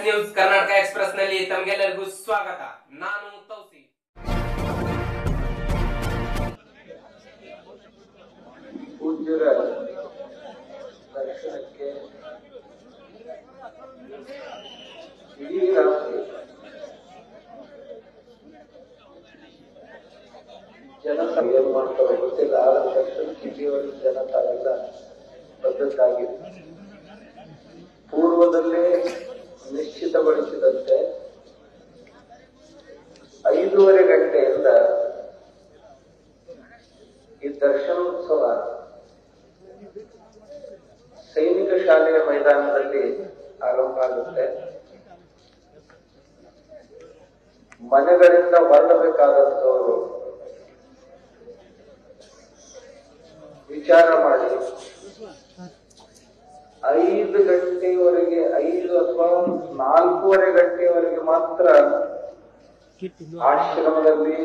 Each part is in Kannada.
ನ್ಯೂಸ್ ಕರ್ನಾಟಕ ಎಕ್ಸ್ಪ್ರೆಸ್ ನಲ್ಲಿ ತಮಗೆಲ್ಲರಿಗೂ ಸ್ವಾಗತ ನಾನು ತೌಸಿ ಪೂಜ್ಯರ ದರ್ಶನಕ್ಕೆ ಇಡೀ ರಾತ್ರಿ ಜನತಾ ಏನ್ ಮಾಡ್ತಾರೋ ಗೊತ್ತಿಲ್ಲ ಆದ್ರೆ ದರ್ಶನಕ್ಕೆ ಇಲ್ಲಿವರೆಗೂ ಜನ ತಾವೆಲ್ಲ ಬದ್ಧತಾಗಿದೆ ಪೂರ್ವದಲ್ಲೇ ನಿಶ್ಚಿತಗೊಳಿಸಿದಂತೆ ಐದೂವರೆ ಗಂಟೆಯಿಂದ ಈ ದರ್ಶನೋತ್ಸವ ಸೈನಿಕ ಶಾಲೆಯ ಮೈದಾನದಲ್ಲಿ ಆರಂಭ ಆಗುತ್ತೆ ಮನೆಗಳಿಂದ ಹೊರಡಬೇಕಾದಂತವರು ವಿಚಾರ ಮಾಡಿ ಐದು ಗಂಟೆಯವರೆಗೆ ಐದು ಅಥವಾ ನಾಲ್ಕೂವರೆ ಗಂಟೆಯವರೆಗೆ ಮಾತ್ರ ಆಶ್ರಮದಲ್ಲಿ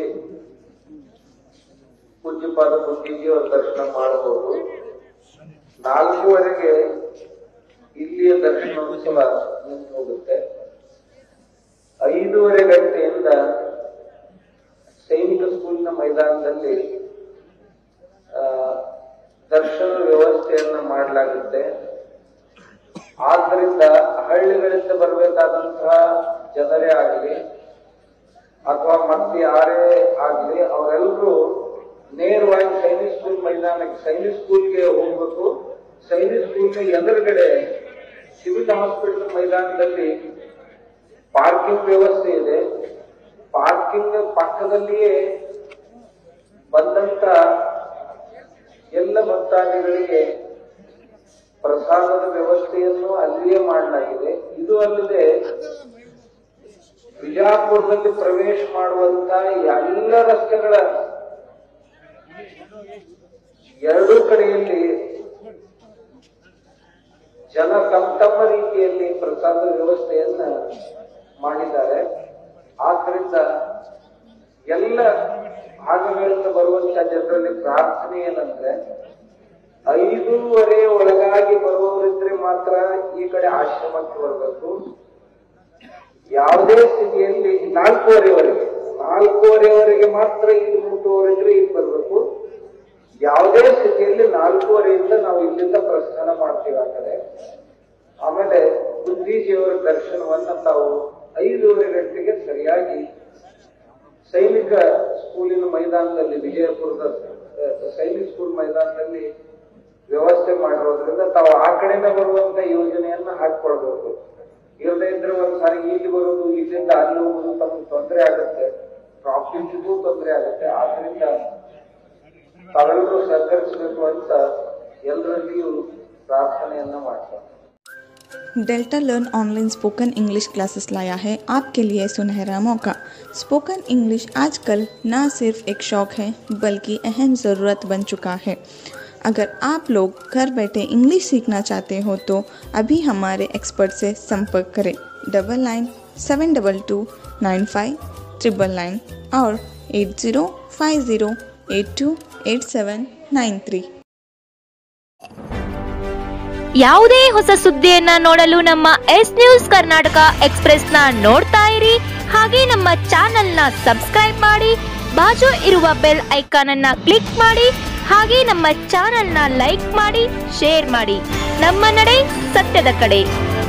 ಪೂಜ್ಯಪಾದ ಬುದ್ಧಿಜಿಯವರ ದರ್ಶನ ಮಾಡಬಹುದು ನಾಲ್ಕೂವರೆಗೆ ಇಲ್ಲಿಯ ದರ್ಶನೋತ್ಸವ ನಿಂತು ಹೋಗುತ್ತೆ ಐದೂವರೆ ಗಂಟೆಯಿಂದ ಸೈನಿಕ ಸ್ಕೂಲಿನ ಮೈದಾನದಲ್ಲಿ ಆ, ದರ್ಶನ ವ್ಯವಸ್ಥೆಯನ್ನ ಮಾಡಲಾಗುತ್ತೆ ಆದ್ದರಿಂದ ಹಳ್ಳಿಗಳಿಂದ ಬರಬೇಕಾದಂತಹ ಜನರೇ ಆಗಲಿ ಅಥವಾ ಮತ್ತೆ ಯಾರೇ ಆಗ್ಲಿ ಅವರೆಲ್ಲರೂ ನೇರವಾಗಿ ಸೈನಿಕ್ ಸ್ಕೂಲ್ ಮೈದಾನಕ್ಕೆ ಸೈನಿಕ್ ಸ್ಕೂಲ್ಗೆ ಹೋಗ್ಬೇಕು ಸೈನಿಕ್ ಸ್ಕೂಲ್ನ ಎದುರುಗಡೆ ಸಿವಿಲ್ ಹಾಸ್ಪಿಟಲ್ ಮೈದಾನದಲ್ಲಿ ಪಾರ್ಕಿಂಗ್ ವ್ಯವಸ್ಥೆ ಇದೆ ಪಾರ್ಕಿಂಗ್ ಪಕ್ಕದಲ್ಲಿಯೇ ಬಂದಂತ ಎಲ್ಲ ಭಕ್ತಾದಿಗಳಿಗೆ ಪ್ರಸಾದದ ವ್ಯವಸ್ಥೆಯನ್ನು ಅಲ್ಲಿಯೇ ಮಾಡಲಾಗಿದೆ ಇದು ಅಲ್ಲದೆ ಬಿಜಾಪುರದಲ್ಲಿ ಪ್ರವೇಶ ಮಾಡುವಂತ ಎಲ್ಲ ರಸ್ತೆಗಳ ಎರಡೂ ಕಡೆಯಲ್ಲಿ ಜನ ತಮ್ಮ ತಮ್ಮ ರೀತಿಯಲ್ಲಿ ಪ್ರಸಾದ ವ್ಯವಸ್ಥೆಯನ್ನ ಮಾಡಿದ್ದಾರೆ ಆದ್ದರಿಂದ ಎಲ್ಲ ಭಾಗಗಳಿಂದ ಬರುವಂತ ಜನರಲ್ಲಿ ಪ್ರಾರ್ಥನೆ ಏನಂದ್ರೆ ಐದೂವರೆ ಒಳಗಾಗಿ ಬರುವವರಿದ್ರೆ ಮಾತ್ರ ಈ ಕಡೆ ಆಶ್ರಮಕ್ಕೆ ಬರಬೇಕು ಯಾವುದೇ ಸ್ಥಿತಿಯಲ್ಲಿ ನಾಲ್ಕೂವರೆವರೆಗೆ ನಾಲ್ಕೂವರೆವರೆಗೆ ಮಾತ್ರ ಇಲ್ಲಿ ಮುಟ್ಟುವವರಿದ್ರೆ ಇಲ್ಲಿ ಬರಬೇಕು ಯಾವುದೇ ಸ್ಥಿತಿಯಲ್ಲಿ ನಾಲ್ಕೂವರೆಯಿಂದ ನಾವು ಇಲ್ಲಿಂದ ಪ್ರಸ್ಥಾನ ಮಾಡ್ತೀವಿ ಆ ಕಡೆ ಆಮೇಲೆ ಬುದ್ಧಿಜಿಯವರ ದರ್ಶನವನ್ನ ತಾವು ಐದೂವರೆ ಗಂಟೆಗೆ ಸರಿಯಾಗಿ ಸೈನಿಕ ಸ್ಕೂಲಿನ ಮೈದಾನದಲ್ಲಿ ವಿಜಯಪುರದ ಅಹ್, ಸೈನಿಕ್ ಸ್ಕೂಲ್ ಮೈದಾನದಲ್ಲಿ ವ್ಯವಸ್ಥೆ ಮಾಡಿರೋದ್ರಿಂದ ತಾವು ಆ ಕಡೆಯಿಂದ ಬರುವಂತ ಯೋಜನೆಯನ್ನ ಹಾಕೊಳ್ಬೇಕು ಇಲ್ಲದೆ ಇದ್ರೆ ಒಂದ್ಸಾರಿ ಇಲ್ಲಿ ಬರೋದು ಇಲ್ಲಿಂದ ಅಲ್ಲಿ ಹೋಗೋದು ತಮಗೆ ತೊಂದರೆ ಆಗುತ್ತೆ ಟ್ರಾಫಿಕ್ಗೂ ತೊಂದರೆ ಆಗುತ್ತೆ ಆದ್ರಿಂದ ತಾವೆಲ್ಲರೂ ಸಹಕರಿಸಬೇಕು ಅಂತ ಎಲ್ಲರಲ್ಲಿಯೂ ಪ್ರಾರ್ಥನೆಯನ್ನ ಮಾಡ್ತಾರೆ Delta learn online spoken English classes लाया है आपके लिए सुनहरा मौका स्पोकन इंग्लिश आजकल न सिर्फ एक शौक है बल्कि अहम ज़रूरत बन चुका है अगर आप लोग घर बैठे इंग्लिश सीखना चाहते हो तो अभी हमारे एक्सपर्ट से संपर्क करें double nine seven double two nine five triple nine और eight zero five zero eight two eight seven nine three ಯಾವುದೇ ಹೊಸ ಸುದ್ದಿಯನ್ನ ನೋಡಲು ನಮ್ಮ ಎಸ್ ನ್ಯೂಸ್ ಕರ್ನಾಟಕ ಎಕ್ಸ್ಪ್ರೆಸ್ನ ನೋಡ್ತಾ ಇರಿ ಹಾಗೆ ನಮ್ಮ ಚಾನೆಲ್ನ ಸಬ್ಸ್ಕ್ರೈಬ್ ಮಾಡಿ ಬಾಜು ಇರುವ ಬೆಲ್ ಐಕಾನ್ ಅನ್ನ ಕ್ಲಿಕ್ ಮಾಡಿ ಹಾಗೆ ನಮ್ಮ ಚಾನೆಲ್ನ ಲೈಕ್ ಮಾಡಿ ಶೇರ್ ಮಾಡಿ ನಮ್ಮ ನಡೆ ಸತ್ಯದ ಕಡೆ